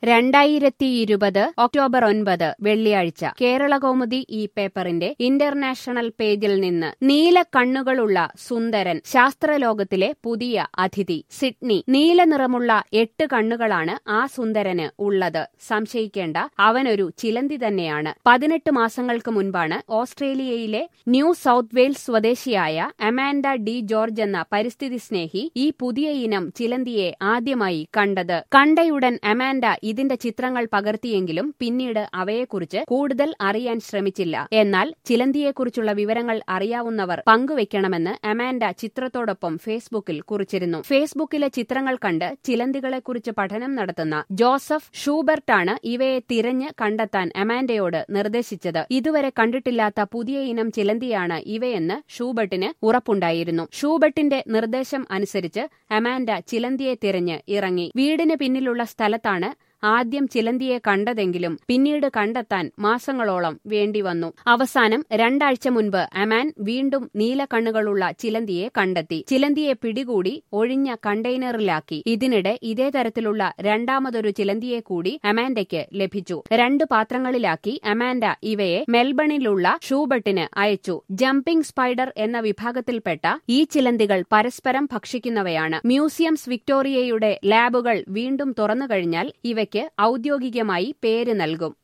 രണ്ടായിരത്തി ഇരുപത് ഒക്ടോബർ ഒൻപത് വെള്ളിയാഴ്ച കേരളകൗമുദി ഈ പേപ്പറിന്റെ ഇന്റർനാഷണൽ പേജിൽ നിന്ന് നീല കണ്ണുകളുള്ള സുന്ദരൻ ശാസ്ത്രലോകത്തിലെ പുതിയ അതിഥി സിഡ്നി നീല നിറമുള്ള എട്ട് കണ്ണുകളാണ് ആ സുന്ദരന് ഉള്ളത് സംശയിക്കേണ്ട അവനൊരു ചിലന്തി തന്നെയാണ് പതിനെട്ട് മാസങ്ങൾക്ക് മുൻപാണ് ഓസ്ട്രേലിയയിലെ ന്യൂ സൗത്ത് വെയിൽസ് സ്വദേശിയായ അമാൻഡ ഡി ജോർജ് എന്ന പരിസ്ഥിതി സ്നേഹി ഈ പുതിയ ഇനം ചിലന്തിയെ ആദ്യമായി കണ്ടത് കണ്ടയുടൻ അമാൻഡ ഇതിന്റെ ചിത്രങ്ങൾ പകർത്തിയെങ്കിലും പിന്നീട് അവയെക്കുറിച്ച് കൂടുതൽ അറിയാൻ ശ്രമിച്ചില്ല എന്നാൽ ചിലന്തിയെക്കുറിച്ചുള്ള വിവരങ്ങൾ അറിയാവുന്നവർ പങ്കുവെക്കണമെന്ന് അമാൻഡ ചിത്രത്തോടൊപ്പം ഫേസ്ബുക്കിൽ കുറിച്ചിരുന്നു ഫേസ്ബുക്കിലെ ചിത്രങ്ങൾ കണ്ട് ചിലന്തികളെക്കുറിച്ച് പഠനം നടത്തുന്ന ജോസഫ് ഷൂബർട്ടാണ് ഇവയെ തിരഞ്ഞ് കണ്ടെത്താൻ അമാൻഡയോട് നിർദ്ദേശിച്ചത് ഇതുവരെ കണ്ടിട്ടില്ലാത്ത പുതിയ ഇനം ചിലന്തിയാണ് ഇവയെന്ന് ഷൂബർട്ടിന് ഉറപ്പുണ്ടായിരുന്നു ഷൂബർട്ടിന്റെ നിർദ്ദേശം അനുസരിച്ച് അമാൻഡ ചിലന്തിയെ തിരഞ്ഞ് ഇറങ്ങി വീടിന് പിന്നിലുള്ള സ്ഥലത്താണ് ആദ്യം ചിലന്തിയെ കണ്ടതെങ്കിലും പിന്നീട് കണ്ടെത്താൻ മാസങ്ങളോളം വേണ്ടിവന്നു അവസാനം രണ്ടാഴ്ച മുൻപ് അമാൻ വീണ്ടും നീല കണ്ണുകളുള്ള ചിലന്തിയെ കണ്ടെത്തി ചിലന്തിയെ പിടികൂടി ഒഴിഞ്ഞ കണ്ടെയ്നറിലാക്കി ഇതിനിടെ ഇതേ തരത്തിലുള്ള രണ്ടാമതൊരു ചിലന്തിയെ കൂടി അമാൻഡയ്ക്ക് ലഭിച്ചു രണ്ട് പാത്രങ്ങളിലാക്കി അമാൻഡ ഇവയെ മെൽബണിലുള്ള ഷൂബട്ടിന് അയച്ചു ജംപിംഗ് സ്പൈഡർ എന്ന വിഭാഗത്തിൽപ്പെട്ട ഈ ചിലന്തികൾ പരസ്പരം ഭക്ഷിക്കുന്നവയാണ് മ്യൂസിയംസ് വിക്ടോറിയയുടെ ലാബുകൾ വീണ്ടും തുറന്നു കഴിഞ്ഞാൽ ഇവയ്ക്ക് ഔദ്യോഗികമായി പേര് നൽകും